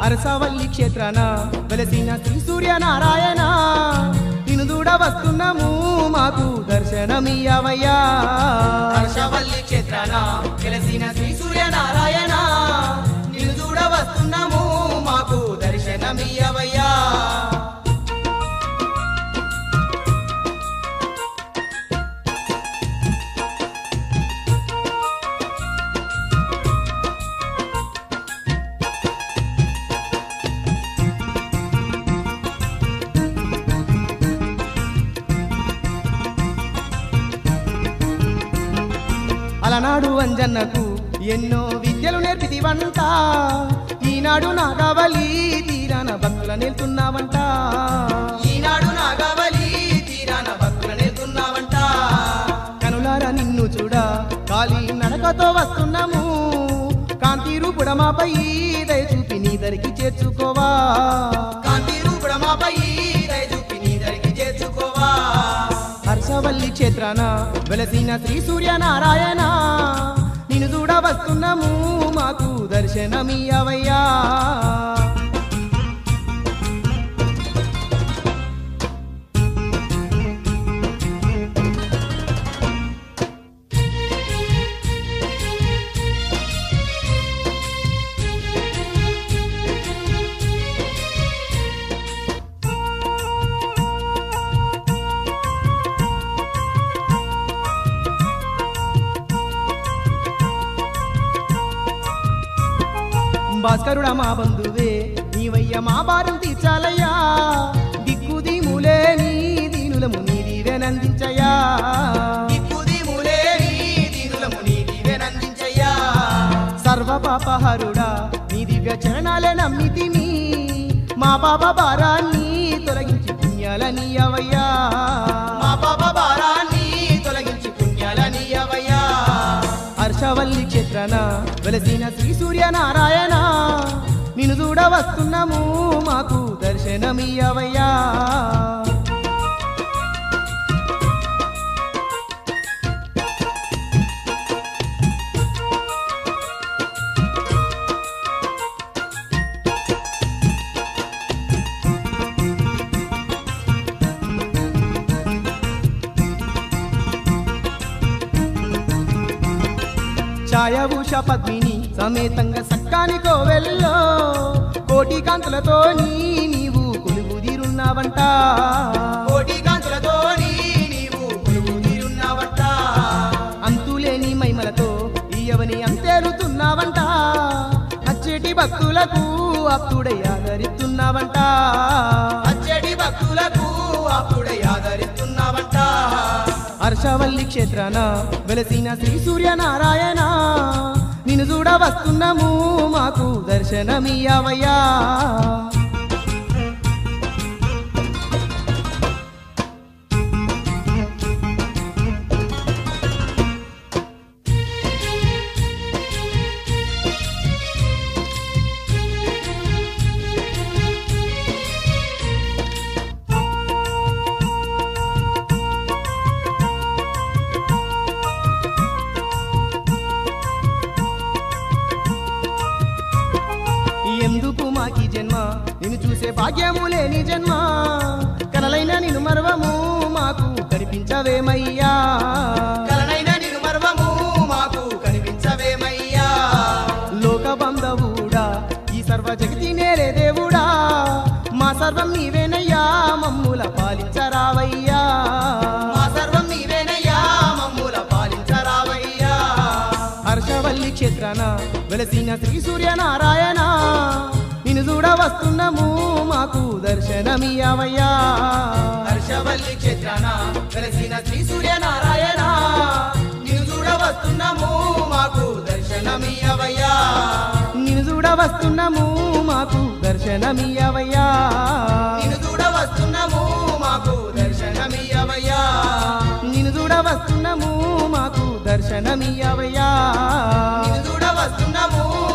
అరసవల్లి క్షేత్రాన వెలసిన శ్రీ సూర్యనారాయణ నిన్ను దూడ వస్తున్నాము మాకు దర్శనమియ్యవయ్యా హర్షవల్లి క్షేత్రాన వెలసిన శ్రీ సూర్యనారాయణ నిన్ను చూడ వస్తున్నాము మాకు దర్శనమియ్యవయ్యా అలనాడు అంజన్నకు ఎన్నో విద్యలు నేర్పితివంట ఈనాడు నాగవలి తీరాన భక్తుల నేర్తున్నావంట ఈనాడు నాగవలి తీరాన భక్తుల నేర్తున్నావంట కనులారా నిన్ను చూడ కాలి నడకతో వస్తున్నాము కాంతి రూపుడమాపై దయ చూపి నీ దరికి చేర్చుకోవా కాంతి రూపుడమాపై దయచూపి నీ దరికి చేర్చుకోవా హర్షవల్లి క్షేత్రాన వెలసిన శ్రీ సూర్యనారాయణ నిన్ను చూడ వస్తున్నాము మాకు దర్శనమియ్యవయ్యా భాస్కరుడా మా బంధువే నీవయ్య మా భారం తీర్చాలయ్యా దిక్కు దీములే నీ దీనులము నీ దీవెనందించయ్యా దిక్కుది మూలేని దీనులము నీ దివ్యనందించయ్యా సర్వ పాపహరుడా నీ దివ్య చరణాలే నమ్మితిని మా పాప భారాన్ని తొలగించి పుణ్యాలని అవయ్యా మా పాప భారాన్ని తొలగించి పుణ్యాలనియవయ్యా హర్షవల్లి క్షేత్రాన వెలసిన శ్రీ సూర్యనారాయణ నిన్ను చూడ వస్తున్నాము మాకు దర్శనమియ్యవయ్యా ఛాయభూష పద్మిని సమేతంగా సక్కాని కోవెల్లో కోటి కాంతులతో నీవు కొలువు తీరున్నావంట కోటి కాంతులతోని నీవు కొలువు తీరున్నావంట అంతులేని మైమలతో ఈయవని అంతేరుతున్నావంట అచ్చేటి భక్తులకు అప్పుడై ఆదరిస్తున్నావంట అచ్చడి భక్తులకు అప్పుడే ఆదరిస్తున్నావంట హర్షవల్లి క్షేత్రాన వెలసిన శ్రీ సూర్యనారాయణ నిన్ను చూడ వస్తున్నాము మాకు దర్శనమియ్యవయ్యా ఎందుకు మాకి జన్మ నిన్ను చూసే భాగ్యము లేని జన్మ కనలైన నిన్ను మరవము మాకు కనిపించవేమయ్యా కలనైన నిన్ను మర్వము మాకు కనిపించవేమయ్యా లోక బంధవుడా ఈ సర్వ జగతి నేరే దేవుడా మా సర్వం నీవేనయ్యా మమ్ముల పాలించరావయ్యా మా సర్వం నీవేనయ్యా మమ్ముల పాలించరావయ్యా హర్షవల్లి క్షేత్రాన వెలసిన శ్రీ సూర్యనారాయణ నిన్ను చూడ వస్తున్నాము మాకు దర్శనమియ్యవయ్యా హర్షవల్లి క్షేత్రాన వెలసిన శ్రీ సూర్యనారాయణ నిన్ను చూడ వస్తున్నాము మాకు దర్శనమియ్యవయ్యా నిన్ను చూడ వస్తున్నాము మాకు దర్శనమియ్యవయ్యా నిన్ను చూడ వస్తున్నాము మాకు దర్శనమియ్యవయ్యా నిన్ను చూడ వస్తున్నాము మాకు దర్శనమియ్యవయ్యా నిన్ను చూడ వస్తున్నాము